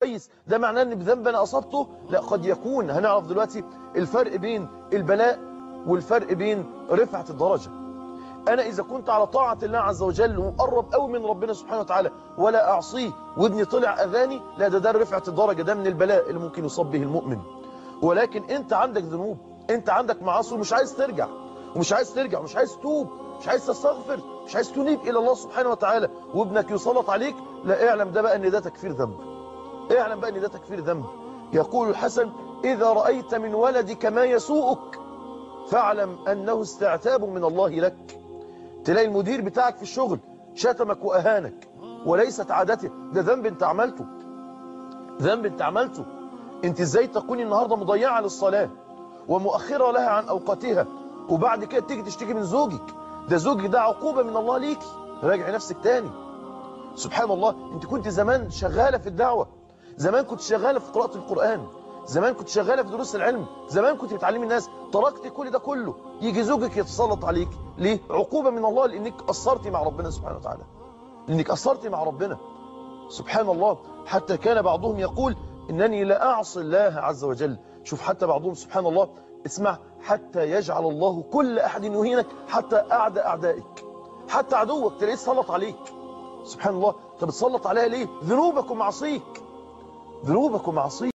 كويس ده معناه ان بذنب انا اصبته لا قد يكون هنعرف دلوقتي الفرق بين البلاء والفرق بين رفعة الدرجة انا اذا كنت على طاعة الله عز وجل ومقرب قوي من ربنا سبحانه وتعالى ولا اعصيه وابني طلع اذاني لا ده ده رفعة الدرجة ده من البلاء اللي ممكن يصاب به المؤمن ولكن انت عندك ذنوب انت عندك معاصي ومش عايز ترجع ومش عايز ترجع ومش عايز توب مش عايز تستغفر مش عايز تنيب الى الله سبحانه وتعالى وابنك يسلط عليك لا اعلم ده بقى ان ده تكفير ذنب اعلم بقى ان ده تكفير ذنب يقول الحسن اذا رأيت من ولدك ما يسوءك فاعلم انه استعتاب من الله لك تلاقي المدير بتاعك في الشغل شتمك واهانك وليست عادته ده ذنب انت عملته ذنب انت عملته انت ازاي تكوني النهاردة مضيعة للصلاة ومؤخرة لها عن اوقاتها وبعد كده تيجي تشتكي من زوجك ده زوجك ده عقوبة من الله ليكي راجعي نفسك تاني سبحان الله انت كنت زمان شغالة في الدعوة زمان كنت شغالة في قراءة القرآن زمان كنت شغالة في دروس العلم زمان كنت بتعلمي الناس تركت كل ده كله يجي زوجك يتسلط عليك ليه عقوبة من الله لانك قصرتي مع ربنا سبحانه وتعالى لانك قصرتي مع ربنا سبحان الله حتى كان بعضهم يقول انني لا اعصي الله عز وجل شوف حتى بعضهم سبحان الله اسمع حتى يجعل الله كل احد يهينك حتى اعدى اعدائك حتى عدوك تلاقيه تسلط عليك سبحان الله انت بتسلط عليها ليه ذنوبك ومعصيك ذنوبك ومعصيك